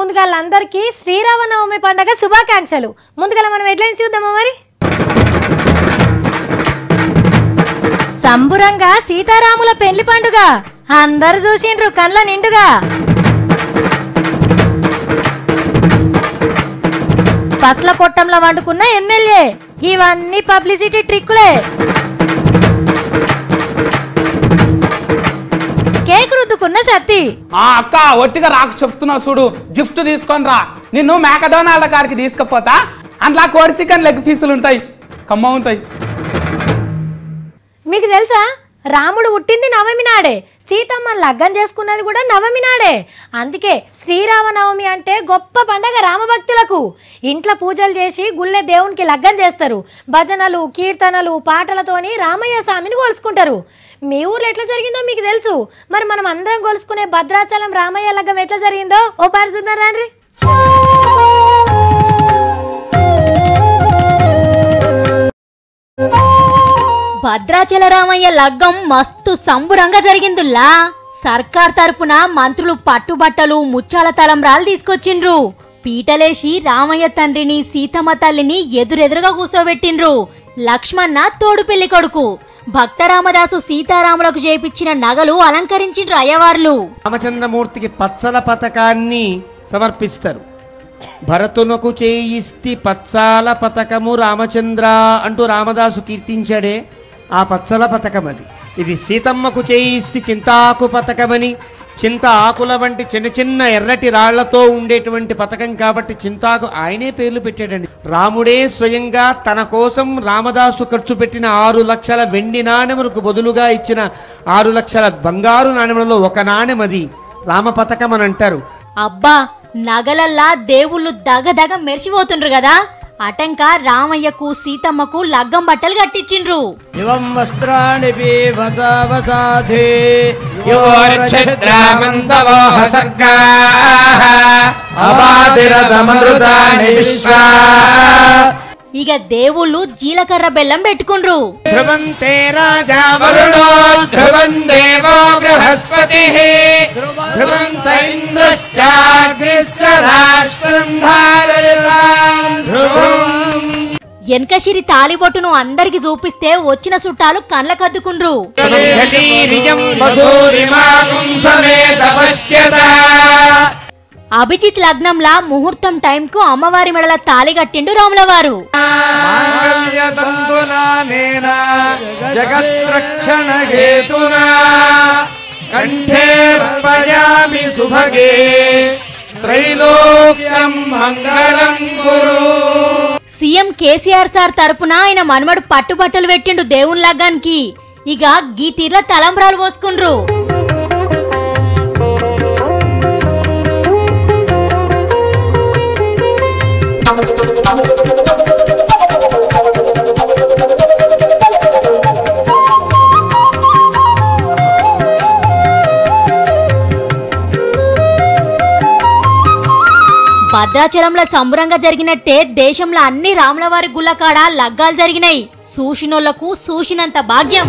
ముందుగా అందరికీ శ్రీరామనవమి పండగ శుభాకాంక్షలు ముందుగా మనం ఎట్లయినా చూద్దామా మరి సంబురంగా సీతారాముల పెళ్లి పండుగ అందరు చూసిండ్రు కండ్ల నిండుగా పస్ల కొట్టంలో వండుకున్న ఎమ్మెల్యే ఇవన్నీ పబ్లిసిటీ ట్రిక్కులే కేక్ రుద్దుకున్న సత్తి ఆ అక్క ఒట్టిగా రాకు చెప్తున్నా చూడు గిఫ్ట్ తీసుకొని రా నిన్ను మేకడోనాళ్ళ కాడికి తీసుకుపోతా అందులో కోడి చికెన్ లెగ్ పీసులు ఉంటాయి కమ్మ ఉంటాయి మీకు తెలుసా రాముడు పుట్టింది నవమి నాడే సీతమ్మ లగ్గం చేసుకున్నది కూడా నవమి నాడే అందుకే శ్రీరామనవమి అంటే గొప్ప పండగ రామభక్తులకు ఇంట్లో పూజలు చేసి గుళ్ళె దేవునికి లగ్గం చేస్తారు భజనలు కీర్తనలు పాటలతోని రామయ్య స్వామిని కొలుసుకుంటారు మీ ఊర్లో ఎట్లా జరిగిందో మీకు తెలుసు మరి మనం అందరం కొలుసుకునే భద్రాచలం రామయ్య లగ్గం ఎట్లా జరిగిందో ఓ పారి చూద్దాం రండి భద్రాచల రామయ్య లగ్గం మస్తు సంబురంగా జరిగిందుల్లా సర్కార్ తరపున మంత్రులు పట్టుబట్టలు ముచ్చాల తలంబ్రాలు తీసుకొచ్చిండ్రు పీటలేసి రామయ్య తండ్రిని సీతమ్మ తల్లిని ఎదురెదురుగా కూసోబెట్టిండ్రు లక్ష్మణ తోడు పెళ్లి కొడుకు భక్త రామదాసు సీతారాములకు చేపించిన నగలు అలంకరించిండ్రు అయ్యవార్లు రామచంద్రమూర్తికి పచ్చల పథకాన్ని సమర్పిస్తారు భరతునకు చేయిస్తి పచ్చాల పథకము రామచంద్ర అంటూ రామదాసు కీర్తించాడే ఆ పచ్చల పథకం అది ఇది సీతమ్మకు చేయిస్తి చింతాకు పథకమని చింత ఆకుల వంటి చిన్న చిన్న ఎర్రటి రాళ్లతో ఉండేటువంటి పథకం కాబట్టి చింతాకు ఆయనే పేర్లు పెట్టాడండి రాముడే స్వయంగా తన కోసం రామదాసు ఖర్చు పెట్టిన ఆరు లక్షల వెండి నాణెములకు బదులుగా ఇచ్చిన ఆరు లక్షల బంగారు నాణెములలో ఒక నాణెం అది రామ పథకం అని అంటారు అబ్బా నగలల్లా దేవుళ్ళు దగదగ మెరిసిపోతుండ్రు కదా అటంక రామయ్యకు సీతమ్మకు లగ్గం బట్టలు కట్టించిండ్రు ఇవం వస్త్రాణి వసావసాధే యోర్ఛిద్రామంతవోహ సర్గాః అబాదిరదమృతాని విశ్వా ఇక దేవుళ్ళు జీలకర్ర బెల్లం పెట్టుకుండ్రు ధ్రువంతే రాజా వరుణో ధ్రువం దేవో బృహస్పతిః ధ్రువంత ఇంద్రశ్చాగ్నిశ్చ రాష్ట్రం ధారయతాం ధ్రువం ఎనకసిరి తాలిబొట్టును అందరికి చూపిస్తే వచ్చిన చుట్టాలు కండ్లకద్దుకుండ్రు గలీరియం మధురిమాగం సమేత పశ్యత అభిజిత్ లగ్నంలా ముహూర్తం టైంకు అమ్మవారి మెడల తాలి కట్టిండు రాములవారు మాంగళ్యతంతునానేన జగత్రక్షణ హేతునా కంఠే పయామి సుభగే త్రైలోక్యం మంగళం కురు సీఎం కేసీఆర్ సార్ తరపున ఆయన మనమడు పట్టుబట్టలు పెట్టిండు దేవుని లగ్గానికి ఇక గీ తీర్ల తలంబ్రాలు పోసుకుండ్రు భద్రాచలంలో సంబరంగా జరిగినట్టే దేశంలో అన్ని రాములవారి గుళ్ళ కాడ లగ్గాలు జరిగినాయి సూషినోళ్లకు సూషినంత భాగ్యం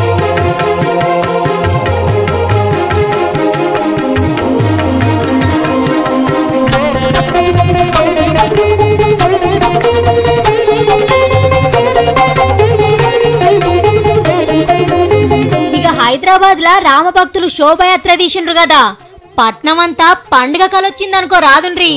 ఇక హైదరాబాద్ లా రామభక్తులు శోభయాత్ర తీసిండ్రు కదా పట్నం అంతా పండుగ కలొచ్చిందనుకో రాదుండ్రి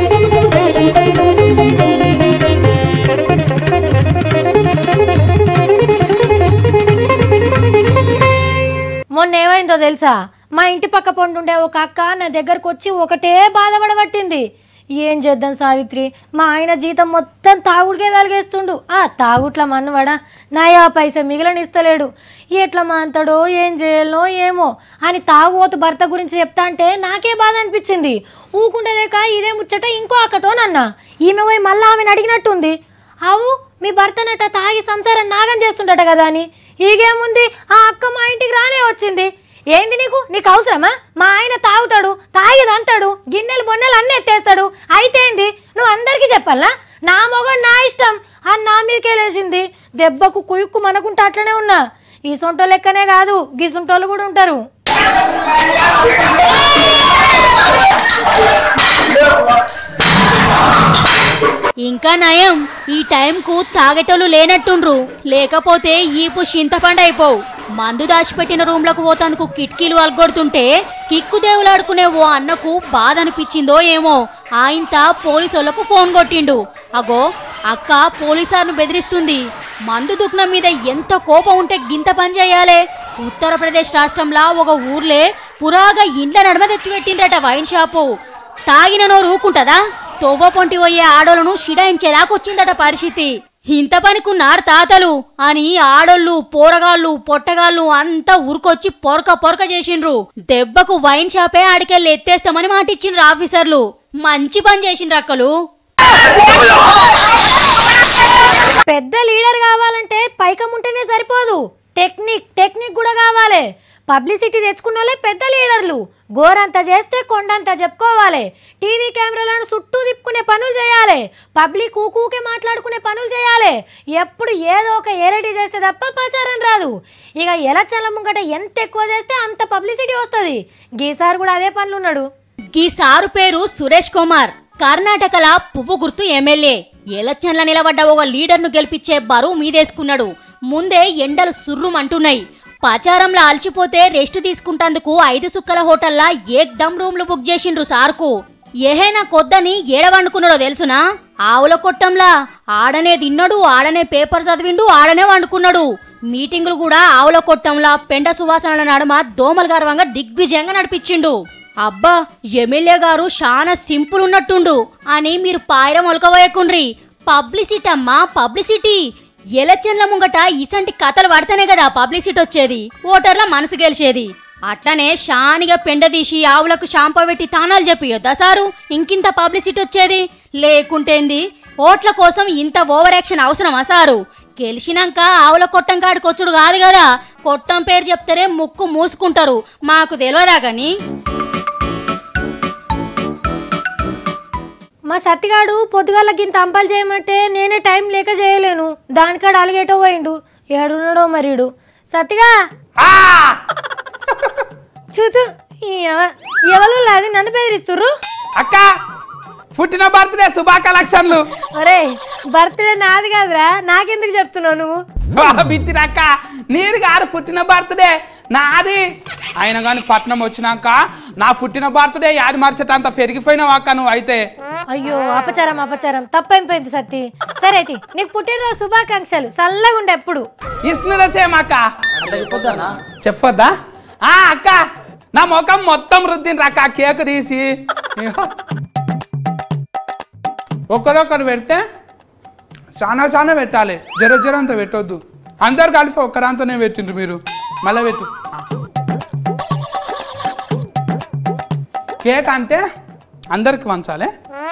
మొన్న ఏమైందో తెలుసా మా ఇంటి పక్క పొండుండే ఒక అక్క నా దగ్గరకు వచ్చి ఒకటే బాధపడబట్టింది ఏం చేద్దాం సావిత్రి మా ఆయన జీతం మొత్తం తాగుడికే తలిగేస్తుండు ఆ తాగుట్ల మన్నువాడా నాయా పైసా మిగిలనిస్తలేడు ఎట్లా మాంతాడో ఏం చేయాలో ఏమో అని తాగుబోతు భర్త గురించి చెప్తా అంటే నాకే బాధ అనిపించింది ఊకుంటలేక ఇదే ముచ్చట ఇంకో అక్కతోనన్నా ఈమె పోయి మళ్ళీ ఆమెను అడిగినట్టుంది అవు మీ భర్తనట తాగి సంసారం నాగం చేస్తుండట కదా అని ఈగేముంది ఆ అక్క మా ఇంటికి రానే వచ్చింది ఏంది నీకు నీకు అవసరమా మా ఆయన తాగుతాడు తాగిది అంటాడు గిన్నెలు బొన్నెలు అన్నీ ఎత్తేస్తాడు అయితే ఏంది నువ్వు అందరికీ చెప్పాలా నా మొగడు నా ఇష్టం అని నా మీదకే లేచింది దెబ్బకు కుయుక్కు మనకుంటే అట్లనే ఉన్నా ఈ సొంటో లెక్కనే కాదు గీ సొంటోళ్ళు కూడా ఉంటారు ఇంకా నయం ఈ టైంకు తాగేటోళ్ళు లేనట్టుండ్రు లేకపోతే ఈపు చింతపండు అయిపోవు మందు దాచిపెట్టిన రూమ్లకు పోతానుకు కిటికీలు అల్గొడుతుంటే కిక్కు దేవులాడుకునే ఓ అన్నకు బాధ అనిపించిందో ఏమో ఆయంత పోలీసోళ్లకు ఫోన్ కొట్టిండు అగో అక్క పోలీసార్ను బెదిరిస్తుంది మందు దుఃఖం మీద ఎంత కోపం ఉంటే గింత పని చేయాలి ఉత్తరప్రదేశ్ రాష్ట్రంలో ఒక ఊర్లే పురాగా ఇండ్ల నడమ తెచ్చిపెట్టిండ్రట వైన్ షాపు తాగిన నోరు ఊకుంటదా తోవ పొంటి పోయే ఆడోళ్ళను షిడాయించేదాకొచ్చిందట పరిస్థితి ఇంత పనికున్నారు తాతలు అని ఆడోళ్ళు పోరగాళ్ళు పొట్టగాళ్ళు అంతా ఉరుకొచ్చి పొరక పొరక చేసిండ్రు దెబ్బకు వైన్ షాపే ఆడికెళ్ళి ఎత్తేస్తామని మాటిచ్చిండ్రు ఆఫీసర్లు మంచి పని చేసిండ్రు అక్కలు పెద్ద లీడర్ కావాలంటే పైకం ఉంటేనే సరిపోదు టెక్నిక్ టెక్నిక్ కూడా కావాలి పబ్లిసిటీ తెచ్చుకున్న వాళ్ళే పెద్ద లీడర్లు గోరంత చేస్తే కొండంత చెప్పుకోవాలి టీవీ కెమెరాలను చుట్టూ తిప్పుకునే పనులు చేయాలి పబ్లిక్ ఊకూకే మాట్లాడుకునే పనులు చేయాలి ఎప్పుడు ఏదో ఒక ఏరటి చేస్తే తప్ప ప్రచారం రాదు ఇక ఎలక్షన్ల ముంగట ఎంత ఎక్కువ చేస్తే అంత పబ్లిసిటీ వస్తుంది గీసారి కూడా అదే పనులు ఉన్నాడు గీ సారు పేరు సురేష్ కుమార్ కర్ణాటకల పువ్వు గుర్తు ఎమ్మెల్యే ఎలక్షన్ల నిలబడ్డ ఒక లీడర్ను గెలిపించే బరువు మీదేసుకున్నాడు ముందే ఎండలు సుర్రుమంటున్నాయి ప్రచారంలో అలసిపోతే రెస్ట్ తీసుకుంటందుకు ఐదు సుక్కల హోటల్లా ఏక్ దమ్ రూమ్లు బుక్ చేసిండ్రు సార్కు ఏహైనా కొద్దని ఏడవండుకున్నాడో తెలుసునా ఆవుల కొట్టంలా ఆడనే తిన్నాడు ఆడనే పేపర్ చదివిండు ఆడనే వండుకున్నాడు మీటింగులు కూడా ఆవుల కొట్టంలా పెండ సువాసనల నడుమ దోమల గర్వంగా దిగ్విజయంగా నడిపించిండు అబ్బా ఎమ్మెల్యే గారు చాలా సింపుల్ ఉన్నట్టుండు అని మీరు పాయరం ఒలకబోయకుండ్రి పబ్లిసిటీ అమ్మా పబ్లిసిటీ ఎలక్షన్ల ముంగట ఇసంటి కథలు పడితేనే కదా పబ్లిసిటీ వచ్చేది ఓటర్ల మనసు గెలిచేది అట్లనే షానిగా పెండదీసి ఆవులకు షాంపూ పెట్టి తానాలు చెప్పియొద్దా సారు ఇంకింత పబ్లిసిటీ వచ్చేది లేకుంటేంది ఓట్ల కోసం ఇంత ఓవర్ యాక్షన్ అవసరమా సారు గెలిచినాక ఆవుల కొట్టం కాడికి వచ్చుడు కాదు కదా కొట్టం పేరు చెప్తేనే ముక్కు మూసుకుంటారు మాకు తెలియదా కానీ మా సత్తిగాడు పొద్దుగాల గింత అంపలు చేయమంటే నేనే టైం లేక చేయలేను దానికాడు అలిగేటో పోయిండు ఏడున్నాడో మరీడు సత్తిగా ఆ! చూచు ఎవరు అది నన్ను బెదిరిస్తుర్రు అక్క పుట్టిన బర్త్డే శుభాకాంక్షలు ఒరే బర్త్డే నాది కాదురా నాకెందుకు చెప్తున్నావు నువ్వు బిత్తిరక్క నీరు గారు పుట్టిన బర్త్డే నాది ఆయన కానీ పట్నం వచ్చినాక నా పుట్టిన బర్త్డే యాది మరిచేటంత పెరిగిపోయినావు అక్క నువ్వు అయితే అయ్యో అపచారం అపచారం తప్పైపోయింది సత్తి సరే అయితే నీకు పుట్టినరోజు శుభాకాంక్షలు చల్లగా ఉండే ఎప్పుడు ఇస్తున్నదా సేమ్ అక్క చెప్పొద్దా ఆ అక్క నా ముఖం మొత్తం రుద్దిన అక్క కేక్ తీసి ఒకరొకరు పెడితే చాలా చాలా పెట్టాలి జర జర అంత పెట్టొద్దు అందరు కలిపి ఒక్కరంతనే పెట్టిండ్రు మీరు మళ్ళీ పెట్టు ఆ. కేక్ అంటే అందరికి పంచాలి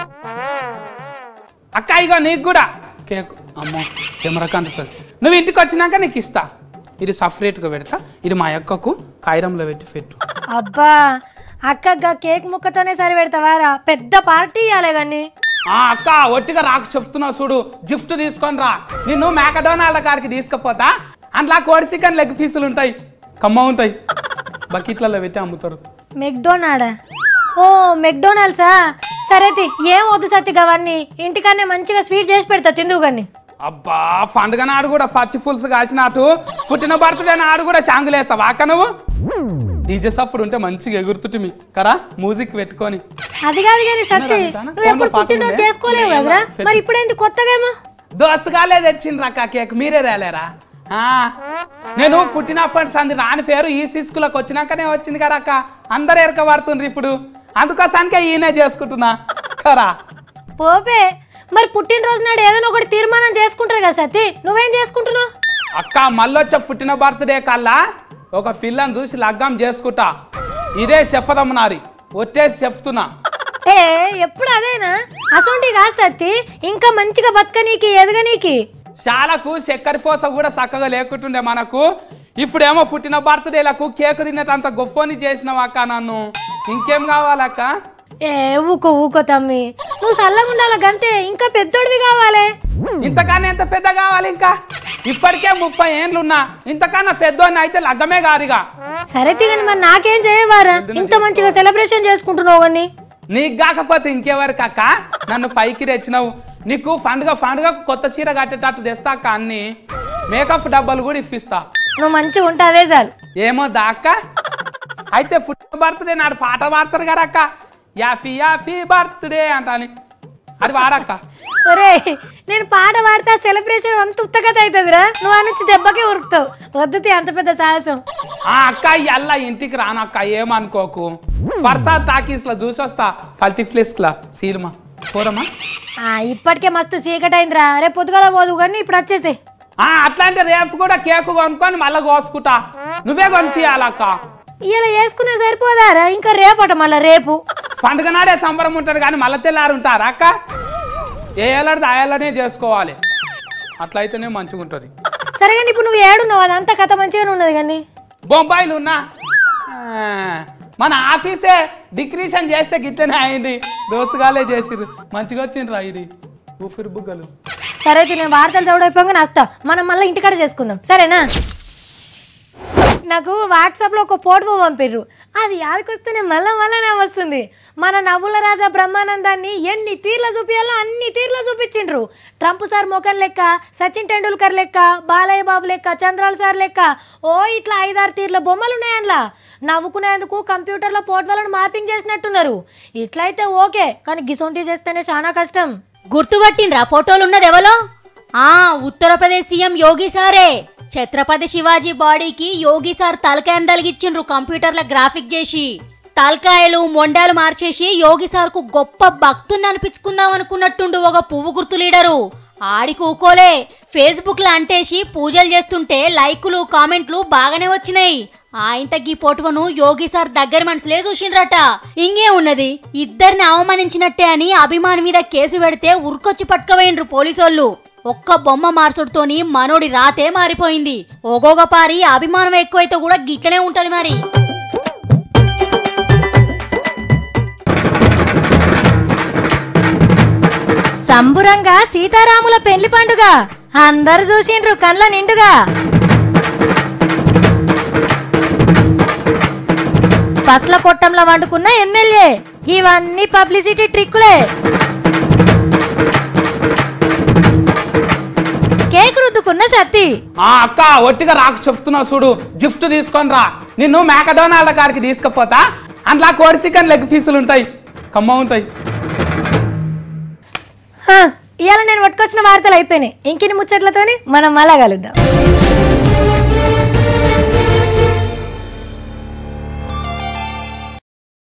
అక్క ఇగో నీకు కూడా కేక్ అమ్మో కెమెరాకి అందుతుంది నువ్వు ఇంటికి వచ్చినాక నీకు ఇస్తా ఇది సపరేట్గా పెడతా ఇది మా అక్కకు కాయిరంలో పెట్టి పెట్టు అబ్బా అక్క కేక్ ముక్కతోనే సరి పెడతావారా పెద్ద పార్టీ ఇవ్వాలి కానీ ఆ అక్క ఒట్టిగా రాకు చెప్తున్నావు చూడు గిఫ్ట్ తీసుకొని రా నిన్ను మేకడోనాళ్ళ కాడికి తీసుకుపోతా అందులో కోడి చికెన్ లెగ్ పీసులు ఉంటాయి కమ్మ ఉంటాయి బకెట్లలో పెట్టి అమ్ముతారు మెక్డోనాల్డా ఓ మెక్డోనాల్డ్సా సరే తి, ఏం వద్దు సత్తిగా అవన్నీ ఇంటికన్నా మంచిగా స్వీట్ చేసి పెడతా తిందువు కానీ అబ్బా పండుగ నాడు కూడా పచ్చి పులుసు కాసినట్టు పుట్టిన బర్త్డే నాడు కూడా శాంగులేస్తావా అక్క నువ్వు డీజే సప్పుడు ఉంటే మంచిగా ఎగురుతుంటిమి కరా మ్యూజిక్ పెట్టుకొని అది కాదు కానీ సత్తి వింటానా? నువ్వు ఎప్పుడు ఫోన్లో పాట పుట్టినరోజు ఉందే? చేసుకోలేవు ఉందే, కదరా పెట్టు. మరి ఇప్పుడేంటి కొత్తగా ఏమో దోస్తుగాలే తెచ్చిండ్రు అక్క కేక్ మీరే రాలేరా ఆ, నేను పుట్టినప్పటి సంది రాని పేరు ఈ సిస్కులకు వచ్చినాకనే వచ్చింది కదా అక్క అందరు ఎరక పడుతుండ్రు ఇప్పుడు అందుకోసానికే ఈయనే చేసుకుంటున్నా కరా పోపే మరి పుట్టినరోజు నాడు ఏదైనా ఒకటి తీర్మానం చేసుకుంటారు కదా సత్తి నువ్వేం చేసుకుంటున్నావు అక్క మళ్ళొచ్చే పుట్టిన బర్త్డే కల్లా ఒక పిల్లని చూసి లగ్గం చేసుకుంటా ఇదే చెప్పదమ్మనారి ఒట్టేసి చెప్తున్నా ఏ ఎప్పుడు అదేనా అసొంటి కాదు సత్తి ఇంకా మంచిగా బతకనీకి ఎదగనీకి చాలకు చక్కెర పూస కూడా చక్కగా లేకుంటుండే మనకు ఇప్పుడేమో పుట్టిన బర్త్డేలకు కేక్ తినేటంత గొప్పని చేసినావు అక్క నన్ను ఇంకేం కావాలక్క ఏ ఊకో ఊకో తమ్మి నువ్వు చల్లగా ఉండాలి గంతే ఇంకా పెద్దోడివి కావాలి ఇంతకన్నా ఎంత పెద్ద కావాలి ఇంకా ఇప్పటికే ముప్పై ఏండ్లున్నా ఇంతకన్నా పెద్దోని అయితే లగ్గమే గారిగా సరే తిగని మరి నాకేం చేయవారా ఇంత మంచిగా సెలబ్రేషన్ చేసుకుంటున్నావు కానీ నీకు కాకపోతే ఇంకెవరికి అక్క నన్ను పైకి తెచ్చినావు నీకు పండుగ పండుగ కొత్త చీర కట్టేటట్టు తెస్తా అక్క అన్ని మేకప్ డబ్బాలు కూడా ఇప్పిస్తా నువ్వు మంచిగా ఉంటావే చాలు ఏమో దాక్క అయితే ఫుట్ బర్త్డే నాడు పాట పాడతారు కదా అక్క యాపీ యాపీ బర్త్డే అంటాని అది వాడక్క ఒరే నేను పాట పాడితే సెలబ్రేషన్ అంత ఉత్తగత అవుతుందిరా నువ్వు ఆ నుంచి దెబ్బకే ఉరుకుతావు వద్దుతి అంత పెద్ద సాహసం ఆ అక్క ఎల్లా ఇంటికి రానక్క ఏమనుకోకు ఫర్సాద్ టాకీస్ లో చూసొస్తా ఫల్టీ ఫ్లేస్ లా సీల్మా పోరమ్మా ఆ, ఇప్పటికే మస్తు చీకటి అయిందిరా రేపు పొద్దుగాల పోదు కానీ ఇప్పుడు వచ్చేసే ఆ అట్లాంటి రేపు కూడా కేకు కొనుక్కొని మళ్ళీ కోసుకుంటా నువ్వే కొనిపియాలక్క ఇలా వేసుకునే సరిపోదారా ఇంకా రేపట మళ్ళా రేపు పండుగ నాడే సంబరం ఉంటుంది కానీ మళ్ళీ తెల్లారు ఉంటారా అక్క ఏ ఏలాడితే ఆ ఏలానే చేసుకోవాలి అట్లయితేనే మంచిగా ఉంటుంది సరే కానీ ఇప్పుడు నువ్వు ఏడున్నావు అదంతా కథ మంచిగానే ఉన్నది కానీ బొంబాయిలు ఉన్నా ఆ, మన ఆఫీసే డిక్రీషన్ చేస్తే గిట్టనే అయింది దోస్తుగాలే చేసిర్రు మంచిగా వచ్చిండ్రా ఇది ఊపిరి బుగ్గలు సరే అయితే నేను వార్తలు చదవడం వస్తా మనం మళ్ళీ ఇంటికాడ చేసుకుందాం సరేనా నాకు వాట్సాప్లో ఒక ఫోటో పంపిర్రు అది యాదకొస్తేనే మళ్ళా మళ్ళా వస్తుంది మన నవ్వుల రాజా బ్రహ్మానందాన్ని ఎన్ని తీర్ల చూపించాలో అన్ని తీర్ల చూపించిండ్రు ట్రంప్ సార్ మొఖం లెక్క సచిన్ టెండూల్కర్ లెక్క బాలయ్య బాబు లెక్క చంద్రాల సార్ లెక్క ఓ ఇట్లా ఐదారు తీర్ల బొమ్మలు ఉన్నాయి అందులో నవ్వుకునేందుకు కంప్యూటర్లో ఫోటోలను మార్పింగ్ చేసినట్టున్నారు ఇట్లయితే ఓకే కానీ గిసొంటి చేస్తేనే చాలా కష్టం గుర్తుపట్టిండ్రా ఫోటోలున్నది ఎవలో ఆ ఉత్తరప్రదేశ్ సీఎం యోగి సారే ఛత్రపతి శివాజీ బాడీకి యోగి సార్ తలకాయను తలిగిచ్చిండ్రు కంప్యూటర్ల గ్రాఫిక్ చేసి తలకాయలు మొండాలు మార్చేసి యోగి సార్కు గొప్ప భక్తుని అనిపించుకుందాం అనుకున్నట్టుండు ఒక పువ్వు గుర్తు లీడరు ఆడి కూకోలే ఫేస్బుక్ లో అంటేసి పూజలు చేస్తుంటే లైకులు కామెంట్లు బాగానే వచ్చినాయి ఆయంత గీ పోటువను యోగి సార్ దగ్గర మనసులే చూసిండ్రట ఇంకే ఉన్నది ఇద్దరిని అవమానించినట్టే అని అభిమాని మీద కేసు పెడితే ఉరుకొచ్చి పట్టుకపోయిండ్రు పోలీసోళ్ళు ఒక్క బొమ్మ మార్చుడుతోని మనోడి రాతే మారిపోయింది ఒగోగ పారి అభిమానం ఎక్కువైతే కూడా గిట్లనే ఉంటది మరి సంబురంగా సీతారాముల పెళ్లి పండుగ అందరు చూసిండ్రు కళ్ళ నిండుగా పస్ల కొట్టంలో వండుకున్న ఎమ్మెల్యే ఇవన్నీ పబ్లిసిటీ ట్రిక్కులే కేక్ రుద్దుకున్న సత్తి ఆ అక్క ఒట్టిగా రాకు చెప్తున్నావు చూడు గిఫ్ట్ తీసుకొని రా నిన్ను మేకడోనాల్డ్ గారికి తీసుకుపోతా అందులో కోడి చికెన్ లెగ్ పీసులు ఉంటాయి కమ్మ ఉంటాయి హా, ఇవాళ నేను పట్టుకొచ్చిన వార్తలు అయిపోయినాయి ఇంకిన్ని ముచ్చట్లతోని మనం మళ్ళా కలుద్దాం